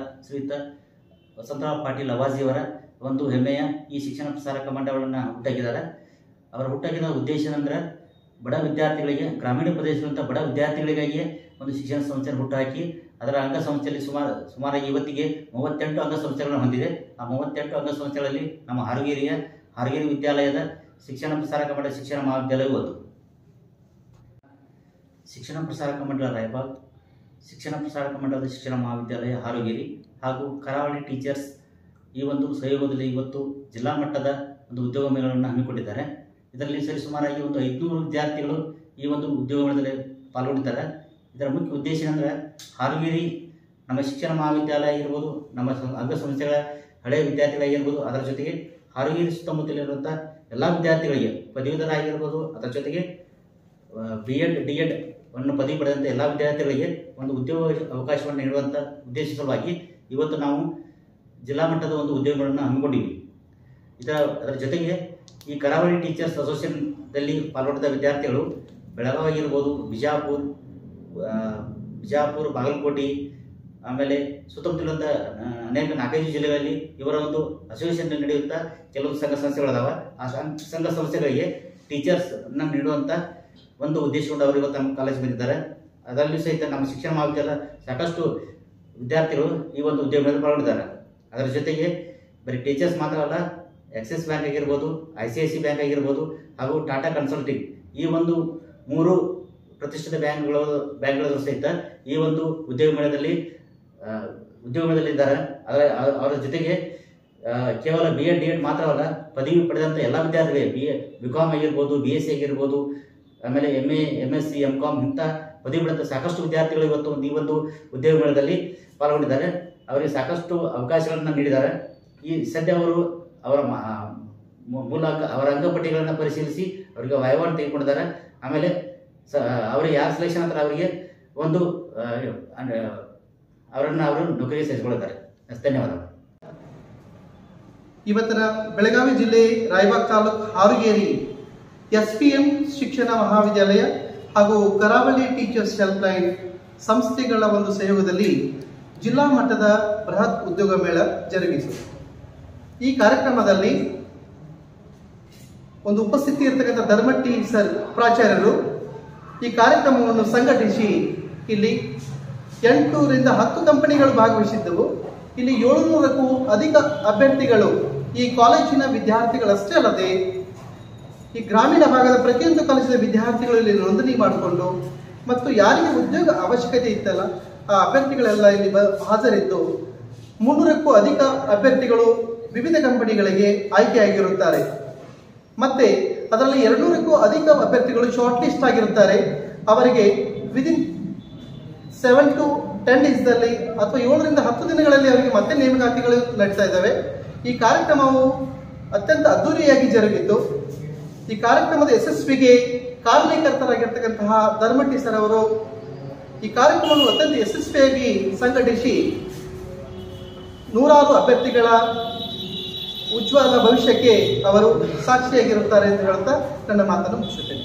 ಶ್ರೀಯುತ ವಸಂತರಾವ್ ಪಾಟೀಲ್ ಅವಾಜಿಯವರ ಒಂದು ಹೆಮ್ಮೆಯ ಈ ಶಿಕ್ಷಣ ಪ್ರಸಾರಕ ಮಂಡಳವನ್ನು ಹುಟ್ಟಾಕಿದ್ದಾರೆ ಅವರ ಹುಟ್ಟಾಕಿದ ಉದ್ದೇಶ ಅಂದ್ರೆ ಬಡ ವಿದ್ಯಾರ್ಥಿಗಳಿಗೆ ಗ್ರಾಮೀಣ ಪ್ರದೇಶದಂಥ ಬಡ ವಿದ್ಯಾರ್ಥಿಗಳಿಗಾಗಿ ಒಂದು ಶಿಕ್ಷಣ ಸಂಸ್ಥೆಯನ್ನು ಹುಟ್ಟುಹಾಕಿ ಅದರ ಅಂಗಸಂಸ್ಥೆಯಲ್ಲಿ ಸುಮಾರು ಸುಮಾರಾಗಿ ಇವತ್ತಿಗೆ ಮೂವತ್ತೆಂಟು ಅಂಗಸಂಸ್ಥೆಗಳನ್ನು ಹೊಂದಿದೆ ಆ ಮೂವತ್ತೆಂಟು ಅಂಗಸಂಸ್ಥೆಗಳಲ್ಲಿ ನಮ್ಮ ಹಾರುಗೇರಿಯ ಹಾರುಗೇರಿ ವಿದ್ಯಾಲಯದ ಶಿಕ್ಷಣ ಪ್ರಸಾರಕ ಮಂಡಳ ಶಿಕ್ಷಣ ಮಹಾವಿದ್ಯಾಲಯವೂ ಒಂದು ಶಿಕ್ಷಣ ಪ್ರಸಾರಕ ಮಂಡಳ ರಾಯಬಾಗ್ ಶಿಕ್ಷಣ ಪ್ರಸಾರಕ ಮಂಡಳದ ಶಿಕ್ಷಣ ಮಹಾವಿದ್ಯಾಲಯ ಹಾರುಗೇರಿ ಹಾಗೂ ಕರಾವಳಿ ಟೀಚರ್ಸ್ ಈ ಒಂದು ಸಹಯೋಗದಲ್ಲಿ ಇವತ್ತು ಜಿಲ್ಲಾ ಮಟ್ಟದ ಒಂದು ಉದ್ಯೋಗ ಮೇಳವನ್ನು ಹಮ್ಮಿಕೊಂಡಿದ್ದಾರೆ ಇದರಲ್ಲಿ ಸರಿಸುಮಾರಾಗಿ ಒಂದು ಐದುನೂರು ವಿದ್ಯಾರ್ಥಿಗಳು ಈ ಒಂದು ಉದ್ಯೋಗ ಮೇಳದಲ್ಲಿ ಪಾಲ್ಗೊಂಡಿದ್ದಾರೆ ಇದರ ಮುಖ್ಯ ಉದ್ದೇಶ ಅಂದರೆ ಹಾರುಗೇರಿ ನಮ್ಮ ಶಿಕ್ಷಣ ಮಹಾವಿದ್ಯಾಲಯ ಇರ್ಬೋದು ನಮ್ಮ ಸಂ- ಅಂಗಸಂಸ್ಥೆಗಳ ಹಳೆಯ ವಿದ್ಯಾರ್ಥಿಗಳಾಗಿರ್ಬೋದು ಅದರ ಜೊತೆಗೆ ಹಾರುಗೇರಿ ಸುತ್ತಮುತ್ತಲಿರುವಂಥ ಎಲ್ಲ ವಿದ್ಯಾರ್ಥಿಗಳಿಗೆ ಪದವೀಧರಾಗಿರ್ಬೋದು ಅದರ ಜೊತೆಗೆ ಬಿ ಎಡ್ ಡಿ ಎಡ್ ಅನ್ನು ಪದವಿ ಪಡೆದಂಥ ಎಲ್ಲ ವಿದ್ಯಾರ್ಥಿಗಳಿಗೆ ಒಂದು ಉದ್ಯೋಗ ಅವಕಾಶವನ್ನು ನೀಡುವಂಥ ಉದ್ದೇಶ ಸಲುವಾಗಿ ಇವತ್ತು ನಾವು ಜಿಲ್ಲಾ ಮಟ್ಟದ ಒಂದು ಉದ್ಯೋಗಗಳನ್ನು ಹಮ್ಮಿಕೊಂಡಿವಿ ಇದರ ಅದರ ಜೊತೆಗೆ ಈ ಕರಾವಳಿ ಟೀಚರ್ಸ್ ಅಸೋಸಿಯೇಷನ್ದಲ್ಲಿ ಪಾಲ್ಗೊಂಡಿದ್ದ ವಿದ್ಯಾರ್ಥಿಗಳು ಬೆಳಗಾವಿ ಇರ್ಬೋದು ಬಿಜಾಪುರ ಆ, ಬಿಜಾಪುರ ಬಾಗಲಕೋಟೆ ಆಮೇಲೆ ಸುತ್ತಮುತ್ತಲಿಂದ ಆ, ಅನೇಕ ನಾಲ್ಕೈದು ಜಿಲ್ಲೆಗಳಲ್ಲಿ ಇವರ ಒಂದು ಅಸೋಸಿಯೇಷನ್ ನಡೆಯುತ್ತಾ ಕೆಲವು ಸಂಘ ಸಂಸ್ಥೆಗಳದಾವ ಆ ಸಂ- ಸಂಘ ಸಂಸ್ಥೆಗಳಿಗೆ ಟೀಚರ್ಸ್ ಅನ್ನ ನೀಡುವಂಥ ಒಂದು ಉದ್ದೇಶಗೊಂಡು ಅವರು ಇವತ್ತು ನಮ್ಮ ಕಾಲೇಜ್ ಬಂದಿದ್ದಾರೆ ಅದರಲ್ಲಿ ಸಹಿತ ನಮ್ಮ ಶಿಕ್ಷಣ ಮಹಾವಿದ್ಯಾಲಯ ಸಾಕಷ್ಟು ವಿದ್ಯಾರ್ಥಿಗಳು ಈ ಒಂದು ಉದ್ಯೋಗದಲ್ಲಿ ಪಾಲ್ಗೊಂಡಿದ್ದಾರೆ ಅದರ ಜೊತೆಗೆ ಬರೀ ಟೀಚರ್ಸ್ ಮಾತ್ರ ಅಲ್ಲ ಆಕ್ಸಿಸ್ ಬ್ಯಾಂಕ್ ಆಗಿರ್ಬೋದು I C I C bank ಆಗಿರ್ಬೋದು ಹಾಗೂ ಟಾಟಾ ಕನ್ಸಲ್ಟಿಂಗ್ ಈ ಒಂದು ಮೂರು ಪ್ರತಿಷ್ಠಿತ ಬ್ಯಾಂಕ್ಗಳು ಬ್ಯಾಂಕ್ಗಳು ಸಹಿತ ಈ ಒಂದು ಉದ್ಯೋಗ ಮೇಳದಲ್ಲಿ ಆ, ಉದ್ಯೋಗ ಮೇಳದಲ್ಲಿ ಇದ್ದಾರೆ ಅದರ ಅ- ಅವರ ಜೊತೆಗೆ ಆ, ಕೇವಲ ಬಿ ಎಡ್ ಡಿ ಎಡ್ ಮಾತ್ರವಲ್ಲ ಪದವಿ ಪಡೆದಂಥ ಎಲ್ಲ ವಿದ್ಯಾರ್ಥಿಗಳಿಗೆ ಬಿ ಎ ಬಿ ಕಾಮ್ ಆಗಿರ್ಬೋದು ಬಿ ಎಸ್ ಸಿ ಆಗಿರ್ಬೋದು ಆಮೇಲೆ M A M S C M com ಇಂಥ ಪದವಿ ಪಡೆದಂಥ ಸಾಕಷ್ಟು ವಿದ್ಯಾರ್ಥಿಗಳು ಇವತ್ತು ಒಂದು ಈ ಒಂದು ಉದ್ಯೋಗ ಮೇಳದಲ್ಲಿ ಪಾಲ್ಗೊಂಡಿದ್ದಾರೆ ಅವರಿಗೆ ಸಾಕಷ್ಟು ಅವಕಾಶಗಳನ್ನು ನೀಡಿದ್ದಾರೆ ಈ ಸದ್ಯ ಅವರು ಅವರ ಮ- ಮೂ- ಮೂಲ ಅಂಗ ಅವರ ಅಂಗಪಟ್ಟಿಗಳನ್ನು ಪರಿಶೀಲಿಸಿ ಅವರಿಗೆ ವಯವನ್ನು ತೆಗೆದುಕೊಂಡಿದ್ದಾರೆ ಆಮೇಲೆ ಸ ಅವರಿಗೆ ಯಾರು ಸೆಲೆಕ್ಷನ್ ಅಂತಾರೆ ಅವರಿಗೆ ಒಂದು ಆ, ಅಂದ್ರೆ, ಅವರನ್ನು ಅವರು ನೌಕರಿಗೆ ಸೇರಿಸಿಕೊಳ್ಳುತ್ತಾರೆ ಧನ್ಯವಾದಗಳು ಇವತ್ತಿನ ಬೆಳಗಾವಿ ಜಿಲ್ಲೆ ರಾಯಬಾಗ್ ತಾಲೂಕು ಹಾರುಗೇರಿ ಎಸ್ ಪಿ ಎಂ ಶಿಕ್ಷಣ ಮಹಾವಿದ್ಯಾಲಯ ಹಾಗೂ ಕರಾವಳಿ ಟೀಚರ್ಸ್ ಹೆಲ್ಪ್ ಲೈನ್ ಸಂಸ್ಥೆಗಳ ಒಂದು ಸಹಯೋಗದಲ್ಲಿ ಜಿಲ್ಲಾ ಮಟ್ಟದ ಬೃಹತ್ ಉದ್ಯೋಗ ಮೇಳ ಜರುಗಿತು ಈ ಕಾರ್ಯಕ್ರಮದಲ್ಲಿ ಒಂದು ಉಪಸ್ಥಿತಿ ಇರತಕ್ಕಂಥ ಧರ್ಮಟ್ಟಿ ಸರ್ ಪ್ರಾಚಾರ್ಯರು ಈ ಕಾರ್ಯಕ್ರಮವನ್ನು ಸಂಘಟಿಸಿ ಇಲ್ಲಿ ಎಂಟೂರಿಂದ ಹತ್ತು ಕಂಪನಿಗಳು ಭಾಗವಹಿಸಿದ್ದವು ಇಲ್ಲಿ ಏಳುನೂರಕ್ಕೂ ಅಧಿಕ ಅಭ್ಯರ್ಥಿಗಳು ಈ ಕಾಲೇಜಿನ ವಿದ್ಯಾರ್ಥಿಗಳಷ್ಟೇ ಅಲ್ಲದೆ ಈ ಗ್ರಾಮೀಣ ಭಾಗದ ಪ್ರತಿಯೊಂದು ಕಾಲೇಜಿನ ವಿದ್ಯಾರ್ಥಿಗಳು ಇಲ್ಲಿ ನೋಂದಣಿ ಮಾಡಿಕೊಂಡು ಮತ್ತು ಯಾರಿಗೆ ಉದ್ಯೋಗ ಅವಶ್ಯಕತೆ ಇತ್ತಲ್ಲ ಆ ಅಭ್ಯರ್ಥಿಗಳೆಲ್ಲ ಇಲ್ಲಿ ಬ- ಹಾಜರಿದ್ದು ಮುನ್ನೂರಕ್ಕೂ ಅಧಿಕ ಅಭ್ಯರ್ಥಿಗಳು ವಿವಿಧ ಕಂಪನಿಗಳಿಗೆ ಆಯ್ಕೆಯಾಗಿರುತ್ತಾರೆ ಮತ್ತೆ ಅದರಲ್ಲಿ ಎರಡ್ನೂರಕ್ಕೂ ಅಧಿಕ ಅಭ್ಯರ್ಥಿಗಳು ಶಾರ್ಟ್ ಲಿಸ್ಟ್ ಆಗಿರುತ್ತಾರೆ ಅವರಿಗೆ ವಿದಿನ್ ಸೆವೆನ್ ಟು ಟೆನ್ ಡೇಸ್ದಲ್ಲಿ ಅಥವಾ ಏಳರಿಂದ ಹತ್ತು ದಿನಗಳಲ್ಲಿ ಅವರಿಗೆ ಮತ್ತೆ ನೇಮಕಾತಿಗಳು ನಡೀತಾ ಇದ್ದಾವೆ ಈ ಕಾರ್ಯಕ್ರಮವು ಅತ್ಯಂತ ಅದ್ದೂರಿಯಾಗಿ ಜರುಗಿತು ಈ ಕಾರ್ಯಕ್ರಮದ ಯಶಸ್ವಿಗೆ ಕಾರಣೀಕರ್ತರಾಗಿರ್ತಕ್ಕಂತಹ ಧರ್ಮಟ್ಟಿ ಸರ್ ಅವರು ಈ ಕಾರ್ಯಕ್ರಮವನ್ನು ಅತ್ಯಂತ ಯಶಸ್ವಿಯಾಗಿ ಸಂಘಟಿಸಿ ನೂರಾರು ಅಭ್ಯರ್ಥಿಗಳ ಉಜ್ವಲ ಭವಿಷ್ಯಕ್ಕೆ ಅವರು ಸಾಕ್ಷಿಯಾಗಿರುತ್ತಾರೆ ಎಂದು ಹೇಳ್ತಾ ನನ್ನ ಮಾತನ್ನು ಮುಗಿಸುತ್ತೇನೆ